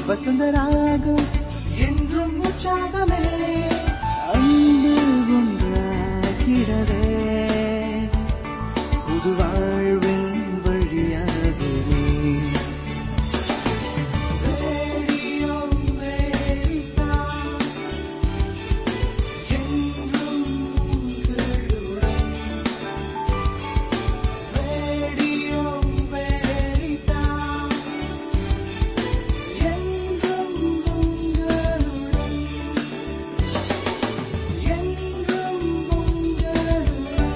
வசந்தராகம் என்றும் உற்சாகமே அன்பு ஒன்றாகிடவே புது வாழ்வின் வழியாகவே ரேடியோ அமெரிக்கா, என்றும் உங்களுடன். ரேடியோ அமெரிக்கா, என்றும் உங்களுடன். என்றும் உங்களுடன்.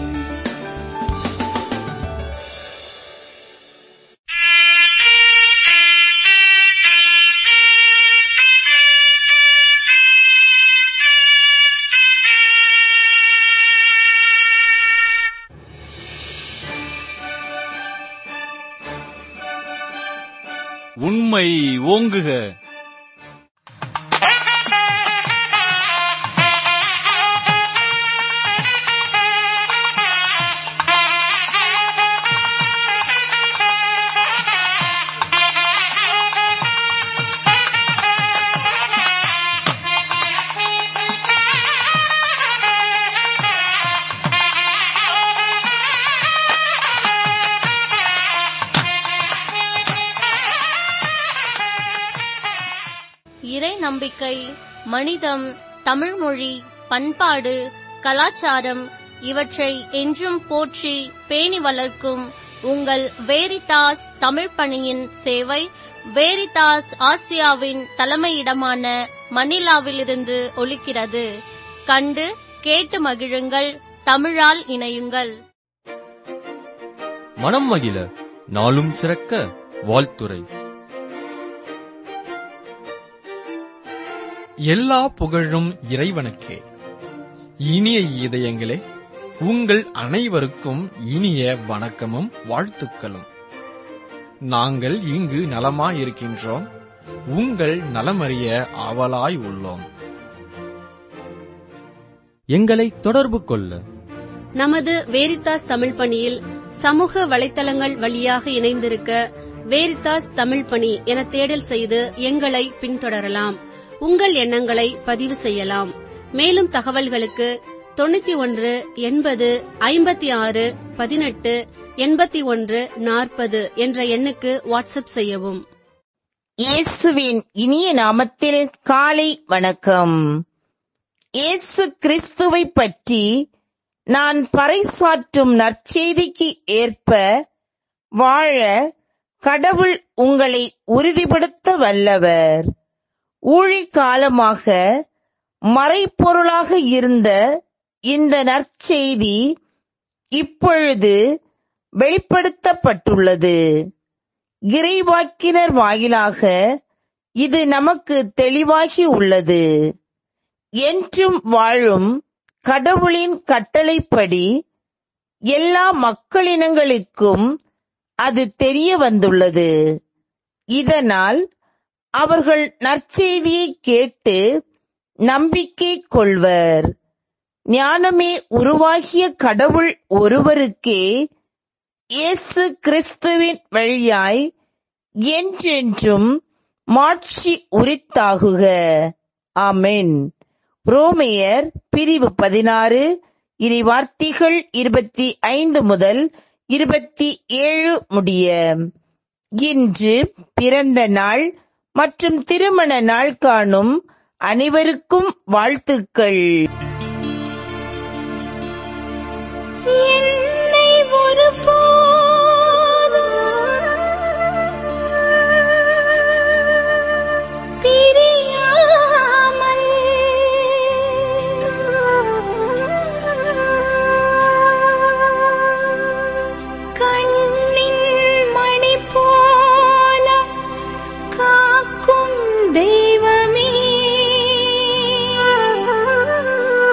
உண்மை ஓங்குக இறை நம்பிக்கை மனிதம் தமிழ்மொழி பண்பாடு கலாச்சாரம் இவற்றை என்றும் போற்றி பேணி வளர்க்கும் உங்கள் வேரிதாஸ் தமிழ் பணியின் சேவை வேரிதாஸ் ஆசியாவின் தலைமையிடமான மணிலாவிலிருந்து ஒலிக்கிறது கண்டு கேட்டு மகிழுங்கள் தமிழால் இணையுங்கள் மனம் மகிழ நாளும் சிறக்க வாழ்த்துரை எல்லா புகழும் இறைவனுக்கே இனிய இதயங்களே உங்கள் அனைவருக்கும் இனிய வணக்கமும் வாழ்த்துக்களும் நாங்கள் இங்கு நலமாயிருக்கின்றோம் உங்கள் நலமறிய ஆவலாய் உள்ளோம் எங்களை தொடர்பு கொள்ள நமது வேரித்தாஸ் தமிழ் பணியில் சமூக வலைத்தளங்கள் வழியாக இணைந்திருக்க வேரித்தாஸ் தமிழ் பணி என தேடல் செய்து எங்களை பின்தொடரலாம் உங்கள் எண்ணங்களை பதிவு செய்யலாம் மேலும் தகவல்களுக்கு தொண்ணூத்தி ஒன்று எண்பது ஐம்பத்தி ஆறு பதினெட்டு எண்பத்தி ஒன்று நாற்பது என்ற எண்ணுக்கு வாட்ஸ்அப் செய்யவும் இயேசுவின் இனிய நாமத்தில் காலை வணக்கம் இயேசு கிறிஸ்துவை பற்றி நான் பறைசாற்றும் நற்செய்திக்கு ஏற்ப வாழ கடவுள் உங்களை உறுதிப்படுத்த வல்லவர் ஊழிக்காலமாக மறைப்பொருளாக இருந்த இந்த நற்செய்தி இப்பொழுது வெளிப்படுத்தப்பட்டுள்ளது இறைவாக்கினர் வாயிலாக இது நமக்கு தெளிவாகி உள்ளது என்றும் வாழும் கடவுளின் கட்டளைப்படி எல்லா மக்களினங்களுக்கும் அது தெரிய வந்துள்ளது இதனால் அவர்கள் நற்செய்தியை கேட்டு நம்பிக்கை கொள்வர் ஞானமே உருவாகிய கடவுள் ஒருவருக்கே இயேசு கிறிஸ்துவின் வழியாய் என்றென்றும் மாட்சி உரித்தாகுக ஆமென் ரோமையர் பிரிவு பதினாறு இறைவார்த்தைகள் இருபத்தி ஐந்து முதல் இருபத்தி ஏழு முடிய இன்று பிறந்த நாள் மற்றும் திருமண நாள் காணும் அனைவருக்கும் வாழ்த்துக்கள் என்னை ஒருபோதும் பிரியாமல் கண்ணின் மணி போல காக்கும் தெய்வமே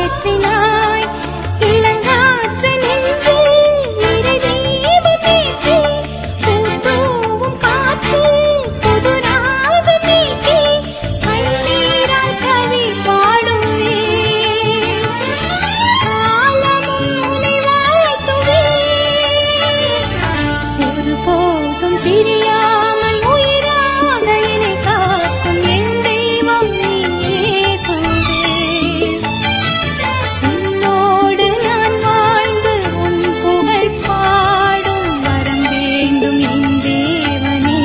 ஏற்றினாய் இளங்காற்று நெஞ்சில் இறை தீபமேற்றி பூத்தூவும் காற்றில் புது ராகம் மீட்டி கண்ணீரால் கவி பாடுவே காலமும் உனை வாழ்த்துவே ஒருபோதும் பிரியாமல் உயிராக என்னை காக்கும் என் தெய்வம் நீயே சொல்வே உன்னோடு நான் வாழ்ந்து உன் புகழ் பாடும் வரம் வேண்டும் என் தேவனே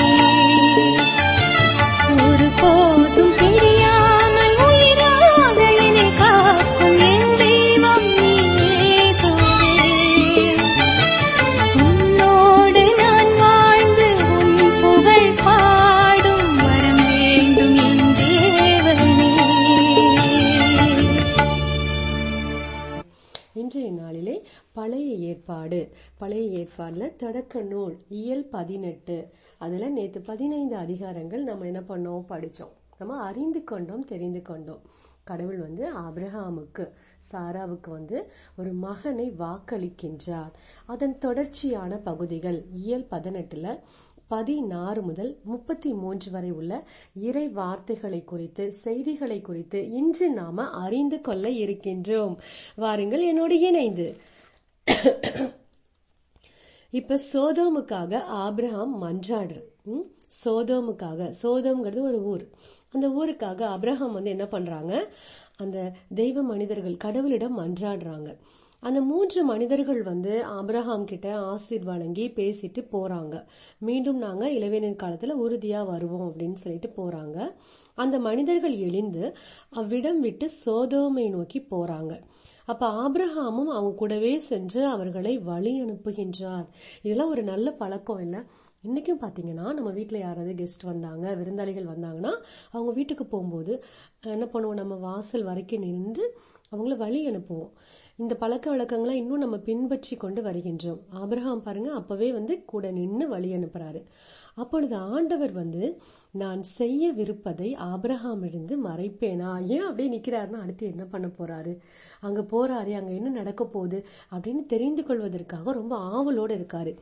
ஒருபோதும் பிரியாமல் உயிராக என்னை காக்கும் என் தெய்வம் நீயே சொல்வே உன்னோடு நான் வாழ்ந்து உன் புகழ் பாடும் வரம் வேண்டும் என் தேவனே இன்றைய நாளிலே பழைய ஏற்பாடு பழைய ஏற்பாடுல தொடக்க நூல் இயல் பதினெட்டு அதுல நேத்து பதினைந்து அதிகாரங்கள் நம்ம என்ன பண்ணோம் படிச்சோம் நம்ம அறிந்து கொண்டோம் தெரிந்து கொண்டோம் கடவுள் வந்து ஆபிரகாமுக்கு சாராவுக்கு வந்து ஒரு மகனை வாக்களிக்கின்றார் அதன் தொடர்ச்சியான பகுதிகள் இயல் பதினெட்டுல பதினாறு முதல் முப்பத்தி மூன்று வரை உள்ள இறை வார்த்தைகளை குறித்து செய்திகளை குறித்து இன்று நாம அறிந்து கொள்ள இருக்கின்றோம் வாருங்கள் என்னோடு இணைந்து இப்ப சோதோமுக்காக ஆபிரகாம் மன்றாடுற ம்? சோதோமுக்காக சோதோம்ங்கிறது ஒரு ஊர் அந்த ஊருக்காக ஆபிரகாம் வந்து என்ன பண்றாங்க அந்த தெய்வ மனிதர்கள் கடவுளிடம் மன்றாடுறாங்க அந்த மூன்று மனிதர்கள் வந்து ஆபிரகாம் கிட்ட ஆசீர் வழங்கி பேசிட்டு போறாங்க மீண்டும் நாங்க இளவேனின் காலத்துல உறுதியா வருவோம் அப்படின்னு சொல்லிட்டு போறாங்க அந்த மனிதர்கள் எழுந்து அவ்விடம் விட்டு சோதோமை நோக்கி போறாங்க அப்ப ஆபிரகாமும் அவங்க கூடவே சென்று அவர்களை வழி அனுப்புகின்றார் இதெல்லாம் ஒரு நல்ல பழக்கம் இல்ல இன்னைக்கும் பாத்தீங்கன்னா நம்ம வீட்ல யாராவது கெஸ்ட் வந்தாங்க விருந்தாளிகள் வந்தாங்கன்னா அவங்க வீட்டுக்கு போகும்போது என்ன பண்ணுவோம் நம்ம வாசல் வரைக்கும் நின்று அவங்கள வழி அனுப்புவோம் இந்த பழக்க வழக்கங்களை இன்னும் நம்ம பின்பற்றி கொண்டு வருகின்றோம் ஆபிரகாம் பாருங்க அப்பவே வந்து கூட நின்று வழி அனுப்புறாரு அப்பொழுது ஆண்டவர் வந்து நான் செய்யவிருப்பதை ஆபிரகாமிலிருந்து மறைப்பேனா ஏன் அப்படியே நிக்கிறாருன்னா அடுத்து என்ன பண்ண போறாரு அங்க போறாரு அங்க என்ன நடக்க போகுது அப்படின்னு தெரிந்து கொள்வதற்காக ரொம்ப ஆவலோட இருக்காரு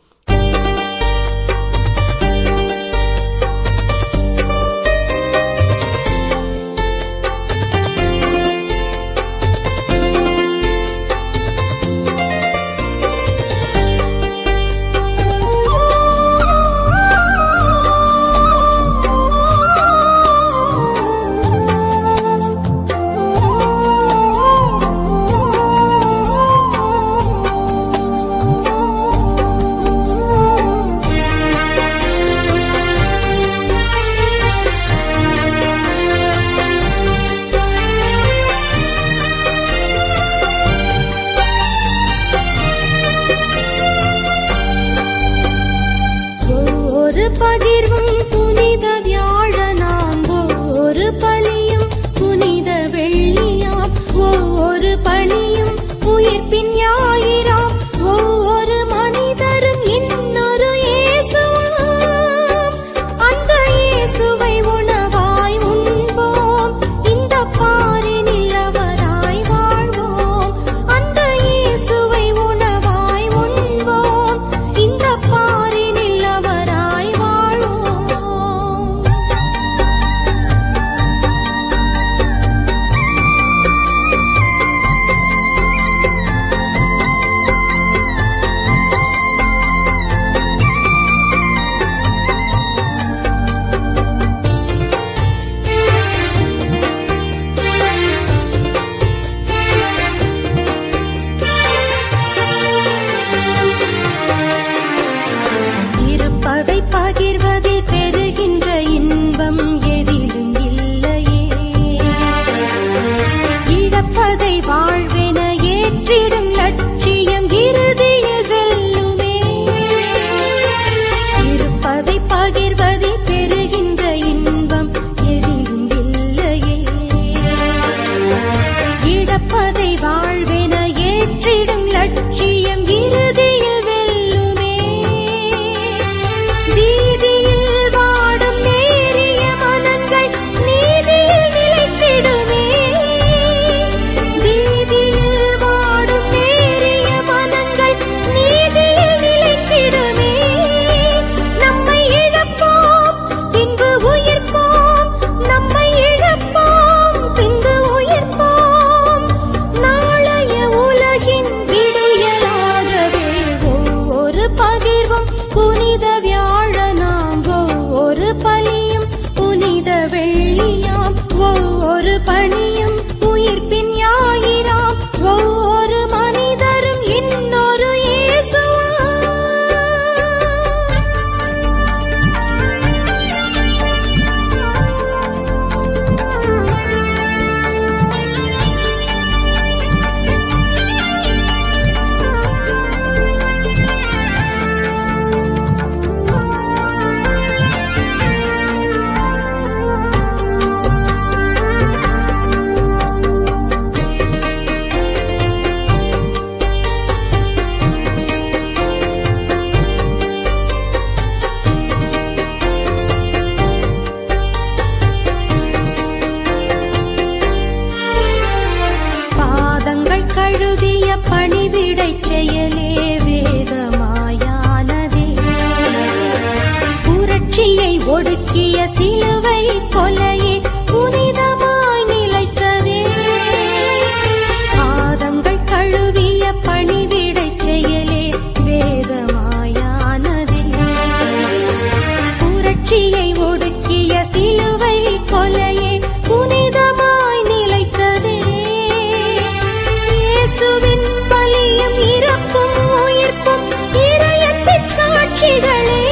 ஒரு பகிர்வும் புனித வியாழனாம் ஒரு பலியும் புனித வெள்ளியாம் ஒவ்வொரு பணியும் உயிர்ப்பின் ஞாயிறாம் ஒவ்வொரு மனிதரும் இன்னொரு இயேசுவாம் அந்த இயேசுவை உணவாய் உண்போம் இந்த பாரினில் அவராய் வாழ்வோம் அந்த இயேசுவை உணவாய் உண்போம் இந்த பாரினில் அவராய் வாழ்வோம் இருப்பதை பகிர்வதில் பெறுகின்ற இன்பம் எதிலும் இல்லையே இழப்பதை வாழ்வென ஏற்றிடும் லட்சியம் இறுதியில் வெல்லுமே இருப்பதை பகிர்வதில் பெறுகின்ற இன்பம் எதிலும் இல்லையே இழப்பதை வாழ்வென ஏற்றிடும் லட்சியம் இறுதியில் வெல்லுமே வீதியில் வாடும் நேரிய மனங்கள் நீதியில் நிலைத்திடுமே வீதியில் புனித வியாழனாம் ஒவ்வொரு பலியும் புனித வெள்ளியாம் ஒவ்வொரு பணியும் உயிர்ப்பின் ஞாயிறாம் ஒவ்வொரு மனிதரும் இன்னொரு இயேசுவாம் பாதங்கள் கழுவிய பணிவிடைச் செயலே வேதமாயானதே புரட்சியை ஒடுக்கிய சிலுவை கொலையே புனிதமாய் நிலைத்ததே பாதங்கள் கழுவிய பணிவிடைச் செயலே வேதமாயானதே புரட்சியை ஒடுக்கிய சிலுவை கொலையே புனிதமாய் நிலைத்ததே இயேசுவின் பலியும் இறப்பும் உயிர்ப்பும் இறையன்பின் சாட்சிகளே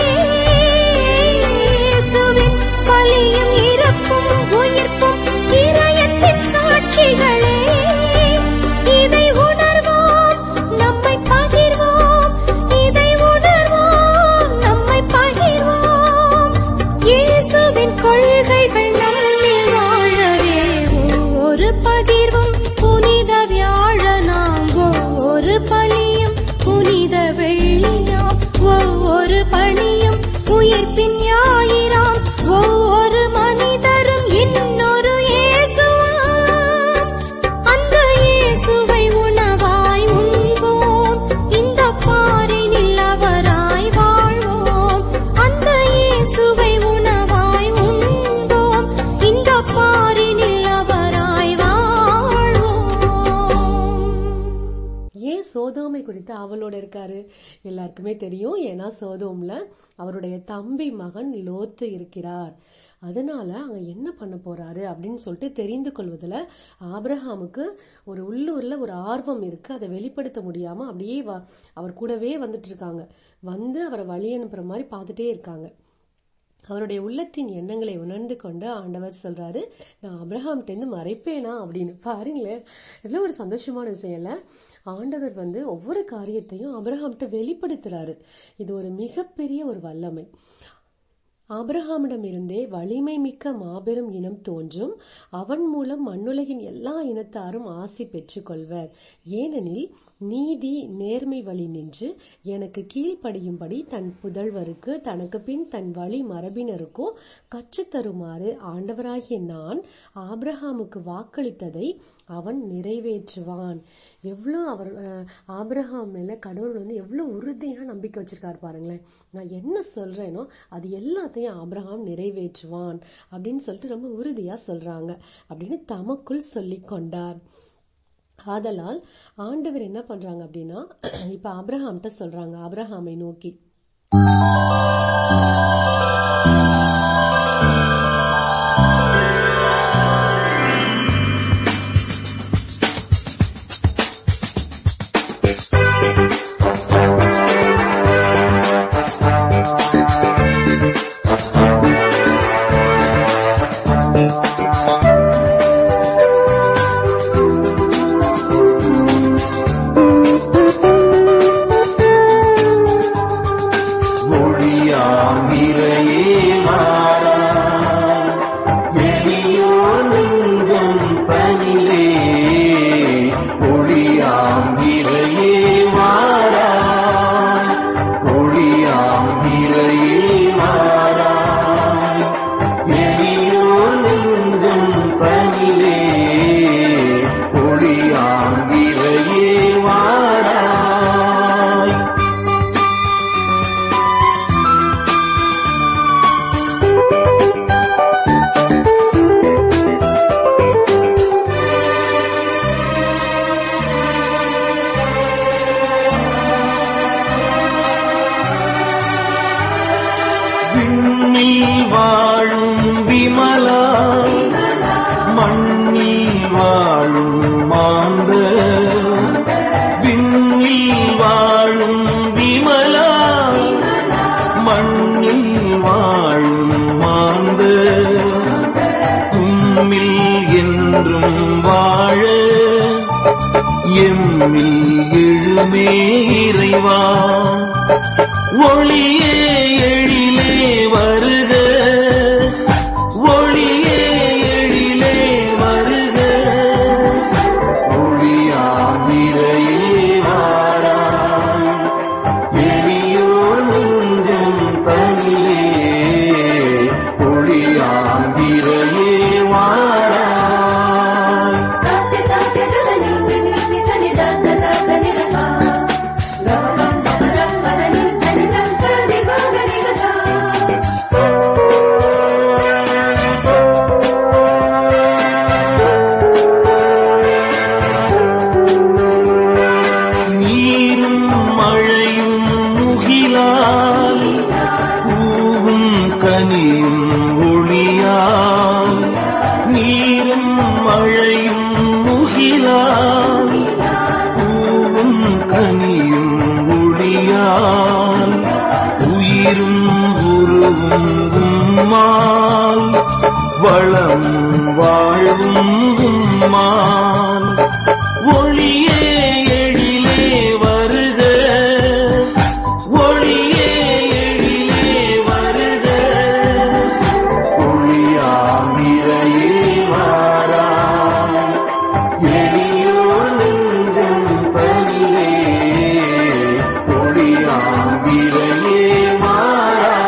இயேசுவின் பலியும் இறப்பும் உயிர்ப்பும் இறையன்பின் சாட்சிகளே இதை உணர்வோம் நம்மை பகிர்வோம் இதை உணர்வோம் நம்மை பகிர்வோம் இயேசுவின் கொள்கைகள் நம்மில் வாழவே ஒவ்வொரு பகிர்வும் புனித வியாழனாம் ஒவ்வொரு பலியும் புனித வெள்ளியாம் ஒவ்வொரு பணியும் உயிர்ப்பின் ஞாயிறாம் ஒவ்வொரு மனிதரும் இன்னொரு இயேசுவாம் அந்த இயேசுவை உணவாய் உண்போம் இந்த பாரினில் அவராய் வாழ்வோம் அந்த இயேசுவை உணவாய் உண்போம் இந்த பாரினில் அவராய் வாழ்வோம் ஏன் சோதோமை குறித்து அவளோட இருக்காரு எல்லாருக்குமே தெரியும் ஏன்னா சோதோம்ல அவருடைய தம்பி மகன் லோத்து இருக்கிறார் அதனால அங்க என்ன பண்ண போறாரு அப்படின்னு சொல்லிட்டு தெரிந்து கொள்வதுல ஆபிரஹாமுக்கு ஒரு உள்ளூர்ல ஒரு ஆர்வம் இருக்கு அதை வெளிப்படுத்த முடியாம அப்படியே வ- அவர் கூடவே வந்துட்டு இருக்காங்க வந்து அவரை வழி அனுப்புற மாதிரி பார்த்துட்டே இருக்காங்க அவருடைய உள்ளத்தின் எண்ணங்களை உணர்ந்து கொண்டு ஆண்டவர் சொல்றாரு நான் அப்ரஹாம்கிட்ட இருந்து மறைப்பேனா அப்படின்னு பாருங்களேன் எவ்வளவு ஒரு சந்தோஷமான விஷயம் இல்ல ஆண்டவர் வந்து ஒவ்வொரு காரியத்தையும் அப்ரஹாம்கிட்ட வெளிப்படுத்துறாரு இது ஒரு மிகப்பெரிய ஒரு வல்லமை ஆபிரகாமிடமிருந்தே வலிமை மிக்க மாபெரும் இனம் தோன்றும் அவன் மூலம் மண்ணுலகின் எல்லா இனத்தாரும் ஆசி பெற்றுக்கொள்வர் ஏனெனில் நீதி நேர்மை வழி நின்று எனக்கு கீழ்ப்படியும்படி தன் புதல்வருக்கு தனக்கு பின் தன் வழி மரபினருக்கும் கற்றுத் தருமாறு ஆண்டவராகிய நான் ஆபிரகாமுக்கு வாக்களித்ததை அவன் நிறைவேற்றுவான் எவ்வளோ அவர் அஹ், ஆபிரகாம் மேல கடவுள் வந்து எவ்வளவு உறுதியா நம்பிக்கை வச்சிருக்காரு பாருங்களேன் நான் என்ன சொல்றேனோ அது எல்லாத்தையும் ஆபிரகாம் நிறைவேற்றுவான் அப்படின்னு சொல்லிட்டு ரொம்ப உறுதியா சொல்றாங்க அப்படின்னு தமக்குள் சொல்லிக் கொண்டார் ஆதலால் ஆண்டவர் என்ன பண்றாங்க அப்படின்னா இப்ப ஆபிரகாம்கிட்ட சொல்றாங்க ஆபிரகாமை நோக்கி மண்ணில் வாழும் விமலா மண்ணில் வாழும் மாந்த விண்ணில் வாழும் விமலா மண்ணில் வாழும் மாந்த உம்மில் என்றும் வாழ எம்மில் எழுமே இறைவா ஒளியே எழிலே வருக ஒளியே எழிலே வருக ஒளியாமிரையே வாராய் எளியோர் நெஞ்சம் தனிலே ஒளியாம்பிரையே வாராய் நீரும் மழையும் முகிலால் பூவும் கனியும் ஒளியால் நீரும் மழையும் முகிலால் பூவும் கனியும் ஒளியால் உயிரும் உருவும் உம்மால் வளம் வாழ்வும் உம்மால் ஒளியே எழிலே வருக ஒளியே எழிலே வருக ஒளியாமிரையே வாராய் எளியோர் நெஞ்சம் தனிலே ஒளியாம்பிரையே வாராய்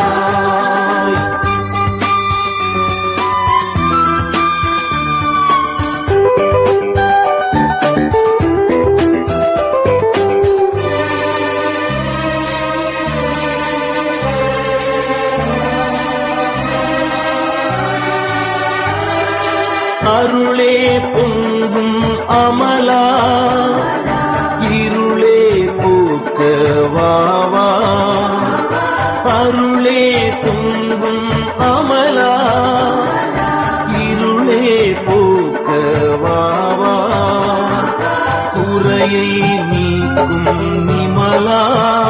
அருளே பொங்கும் அமலா இருளே போக்க வாவா அருளே பொங்கும் அமலா இருளே போக்க வாவா குறையை நீக்கும் நிமலா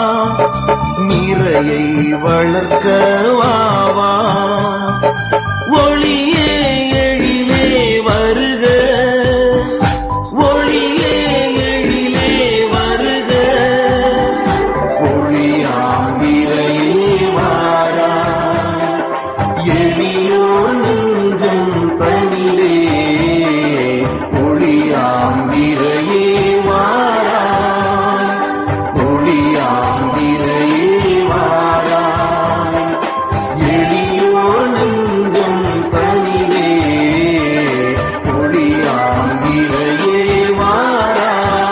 நிறையை வளர்க்க வாவா ஒளியே எழிலே வருக ஒளியே எழிலே வருக ஒளியாம்பிரையே வாரா எளியோர் நெஞ்சம் தனிலே ஒளியாம்பிரையே வாரா ஒளியாம்பிரையே வாரா எளியோர் நெஞ்சம் தனிலே ஒளியாம்பிரையே வாராய்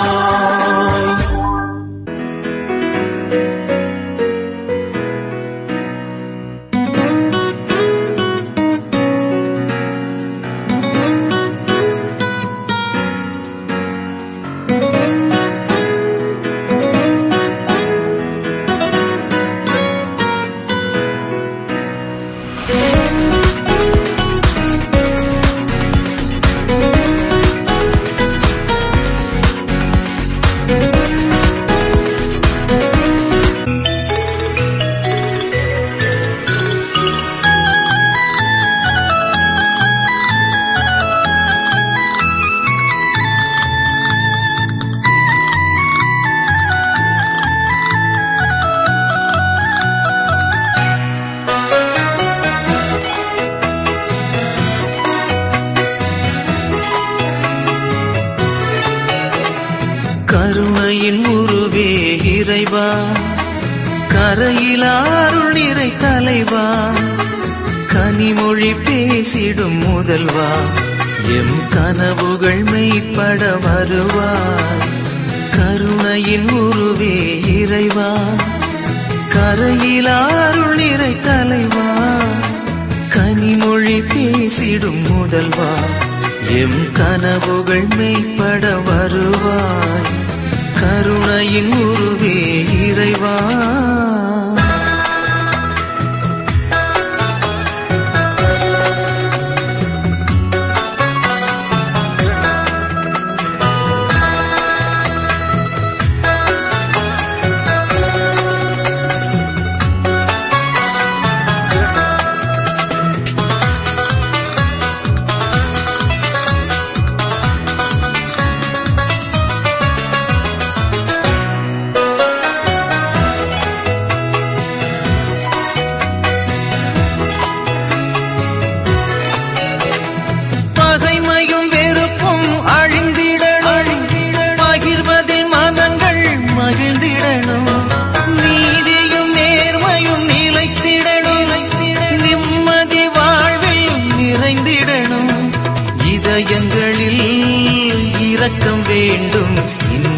கருணையின் உருவே இறைவா கரையிலாருள் நிறை தலைவா கனிமொழி பேசிடும் முதல்வா எம் கனவுகள் மெய்ப்பட வருவாய் கருணையின் உருவே இறைவா கரையிலாருள் நிறை தலைவா கனிமொழி பேசிடும் முதல்வா எம் கனவுகள் மெய்ப்பட வருவாய் கருணையின் உருவே இறைவா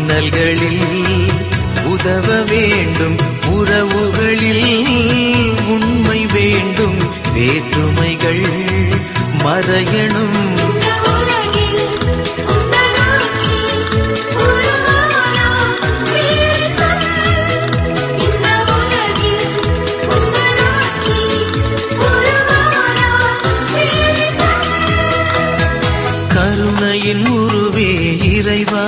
இன்னல்களில் உதவ வேண்டும் உறவுகளில் உண்மை வேண்டும் வேற்றுமைகள் மறையணும் இந்த உலகில் உங்கள் ஆட்சி உருவானால் வீழ்த்தம். இந்த உலகில் உங்கள் ஆட்சி உருவானால் வீழ்த்தம். கருணையின் உருவே இறைவா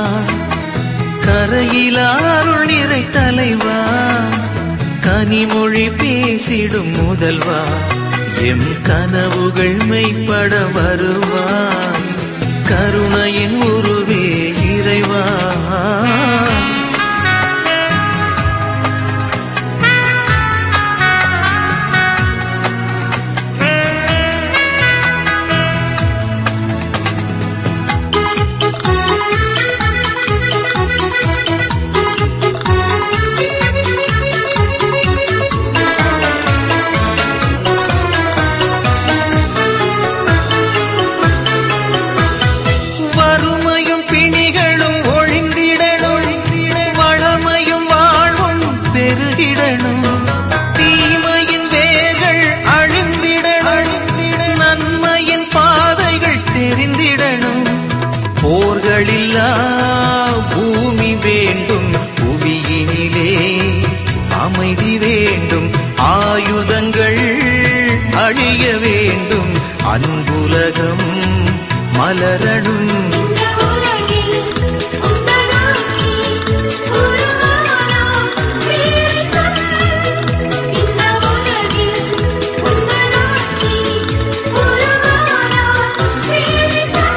கரையிலாருள் நிறை தலைவா கனிமொழி பேசிடும் முதல்வா எம் கனவுகள் மெய்ப்பட வருவாய் கருணையின் உருவே இறைவா வறுமையும் பிணிகளும் ஒழிந்திடணும் வளமையும் வாழ்வும் பெருகிடணும் தீமையின் வேர்கள் அழிந்திடணும் நன்மையின் பாதைகள் தெரிந்திடணும் போர்களில்லா பூமி வேண்டும் புவியினிலே அமைதி வேண்டும் ஆயுதங்கள் அழிய வேண்டும் அன்புலகம் மலரணும் இந்த உலகில் உங்கள் ஆட்சி உருவானால் வீழ்த்தம். இந்த உலகில் உங்கள் ஆட்சி உருவானால் வீழ்த்தம்.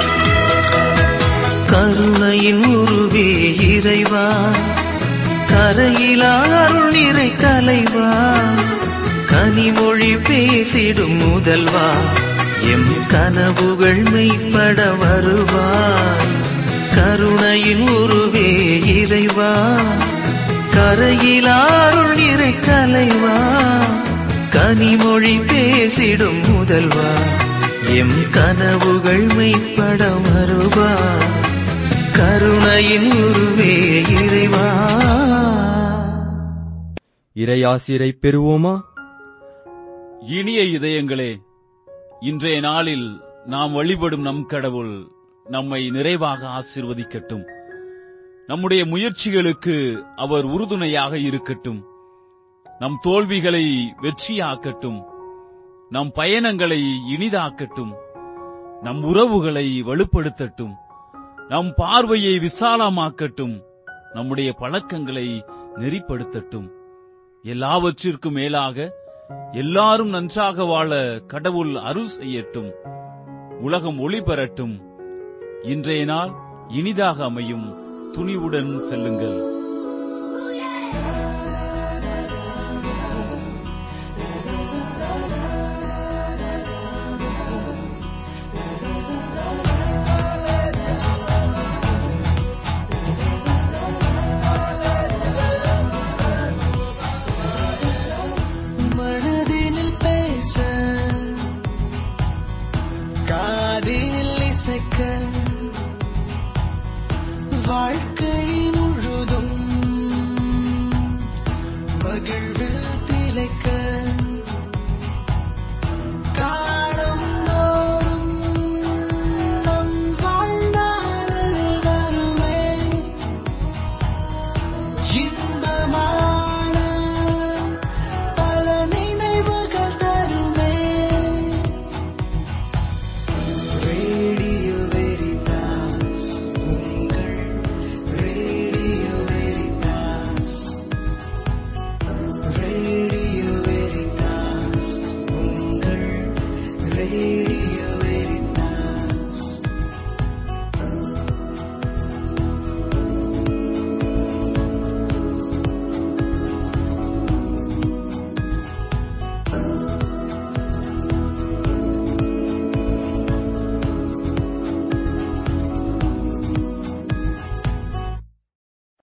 கருணையின் உருவே இறைவா கரையிலாருள் நிறை தலைவா கனிமொழி பேசிடும் முதல்வா எம் கனவுகள் மெய்ப்பட வருவாய் கருணையின் உருவே இறைவா கரையிலாருள் நிறை தலைவா கனிமொழி பேசிடும் முதல்வா எம் கனவுகள் மெய்ப்பட வருவாய் கருணையின் உருவே இறைவா இறையாசிரை பெறுவோமா இனிய இதயங்களே இன்றைய நாளில் நாம் வழிபடும் நம் கடவுள் நம்மை நிறைவாக ஆசீர்வதிக்கட்டும் நம்முடைய முயற்சிகளுக்கு அவர் உறுதுணையாக இருக்கட்டும் நம் தோல்விகளை வெற்றியாக்கட்டும் நம் பயணங்களை இனிதாக்கட்டும் நம் உறவுகளை வலுப்படுத்தட்டும் நம் பார்வையை விசாலமாக்கட்டும் நம்முடைய பழக்கங்களை நெறிப்படுத்தட்டும் எல்லாவற்றிற்கும் மேலாக எல்லாரும் நன்றாக வாழ கடவுள் அருள் செய்யட்டும் உலகம் ஒளி பெறட்டும் இன்றைய நாள் இனிதாக அமையும் துணிவுடன் செல்லுங்கள்